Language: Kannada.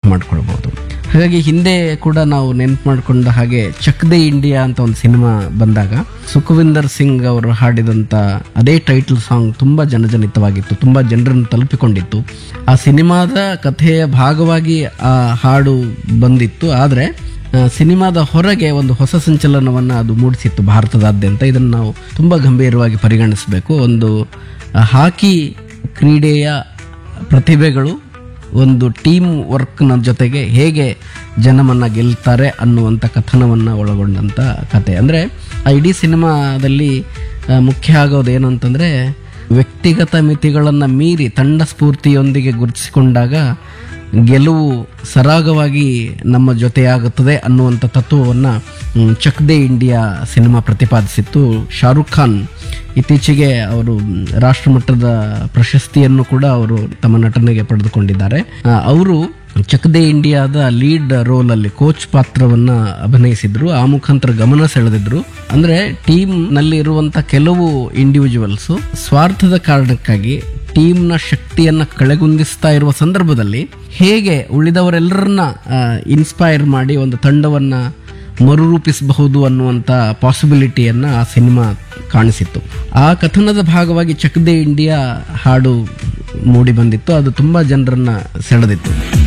ಮಾಡ್ಕೊಳ್ಬಹುದು ಹಾಗಾಗಿ ಹಿಂದೆ ಕೂಡ ನಾವು ನೆನ್ಪು ಮಾಡ್ಕೊಂಡ ಹಾಗೆ ಚಕ್ ದೇ ಇಂಡಿಯಾ ಅಂತ ಒಂದು ಸಿನಿಮಾ ಬಂದಾಗ ಸುಖವಿಂದರ್ ಸಿಂಗ್ ಅವರು ಹಾಡಿದಂಥ ಅದೇ ಟೈಟಲ್ ಸಾಂಗ್ ತುಂಬ ಜನಜನಿತವಾಗಿತ್ತು ತುಂಬ ಜನರನ್ನು ತಲುಪಿಕೊಂಡಿತ್ತು ಆ ಸಿನಿಮಾದ ಕಥೆಯ ಭಾಗವಾಗಿ ಆ ಹಾಡು ಬಂದಿತ್ತು ಆದರೆ ಆ, ಸಿನಿಮಾದ ಹೊರಗೆ ಒಂದು ಹೊಸ ಸಂಚಲನವನ್ನು ಅದು ಮೂಡಿಸಿತ್ತು ಭಾರತದಾದ್ಯಂತ ಇದನ್ನು ನಾವು ತುಂಬ ಗಂಭೀರವಾಗಿ ಪರಿಗಣಿಸಬೇಕು ಒಂದು ಆ, ಹಾಕಿ ಕ್ರೀಡೆಯ ಪ್ರತಿಭೆಗಳು ಒಂದು ಟೀಮ್ ವರ್ಕ್ನ ಜೊತೆಗೆ ಹೇಗೆ ಜನಮನ್ನ ಗೆಲ್ತಾರೆ ಅನ್ನುವಂಥ ಕಥನವನ್ನು ಒಳಗೊಂಡಂಥ ಕತೆ ಅಂದರೆ ಆ ಇಡೀ ಸಿನಿಮಾದಲ್ಲಿ ಆ, ಮುಖ್ಯ ಆಗೋದು ಏನು ಅಂತಂದರೆ ವ್ಯಕ್ತಿಗತ ಮಿತಿಗಳನ್ನು ಮೀರಿ ತಂಡ ಸ್ಫೂರ್ತಿಯೊಂದಿಗೆ ಗುರುತಿಸಿಕೊಂಡಾಗ ಗೆಲುವು ಸರಾಗವಾಗಿ ನಮ್ಮ ಜೊತೆಯಾಗುತ್ತದೆ ಅನ್ನುವಂಥ ತತ್ವವನ್ನು ಮ್, ಚಕ್ ದೇ ಇಂಡಿಯಾ ಸಿನಿಮಾ ಪ್ರತಿಪಾದಿಸಿತ್ತು ಶಾರುಖ್ ಖಾನ್ ಇತ್ತೀಚೆಗೆ ಅವರು ಮ್, ರಾಷ್ಟ್ರಮಟ್ಟದ ಪ್ರಶಸ್ತಿಯನ್ನು ಕೂಡ ಅವರು ತಮ್ಮ ನಟನೆಗೆ ಪಡೆದುಕೊಂಡಿದ್ದಾರೆ ಆ, ಅವರು ಚಕ್ ದೇ ಇಂಡಿಯಾದ ಲೀಡ್ ರೋಲ್ ಅಲ್ಲಿ ಕೋಚ್ ಪಾತ್ರವನ್ನ ಅಭಿನಯಿಸಿದ್ರು ಆ ಮುಖಾಂತರ ಗಮನ ಸೆಳೆದಿದ್ರು ಅಂದ್ರೆ ಟೀಮ್ ನಲ್ಲಿ ಇರುವಂತ ಕೆಲವು ಇಂಡಿವಿಜುವಲ್ಸ್ ಸ್ವಾರ್ಥದ ಕಾರಣಕ್ಕಾಗಿ ಟೀಮ್ನ ಶಕ್ತಿಯನ್ನ ಕಳೆಗುಂದಿಸ್ತಾ ಇರುವ ಸಂದರ್ಭದಲ್ಲಿ ಹೇಗೆ ಉಳಿದವರೆಲ್ಲರನ್ನ ಇನ್ಸ್ಪೈರ್ ಮಾಡಿ ಒಂದು ತಂಡವನ್ನ ಮರುರೂಪಿಸಬಹುದು ಅನ್ನುವಂಥ ಪಾಸಿಬಿಲಿಟಿಯನ್ನ ಆ ಸಿನಿಮಾ ಕಾಣಿಸಿತ್ತು ಆ ಕಥನದ ಭಾಗವಾಗಿ ಚಕ್ ದೇ ಇಂಡಿಯಾ ಹಾಡು ಮೂಡಿ ಬಂದಿತ್ತು ಅದು ತುಂಬಾ ಜನರನ್ನ ಸೆಳೆದಿತ್ತು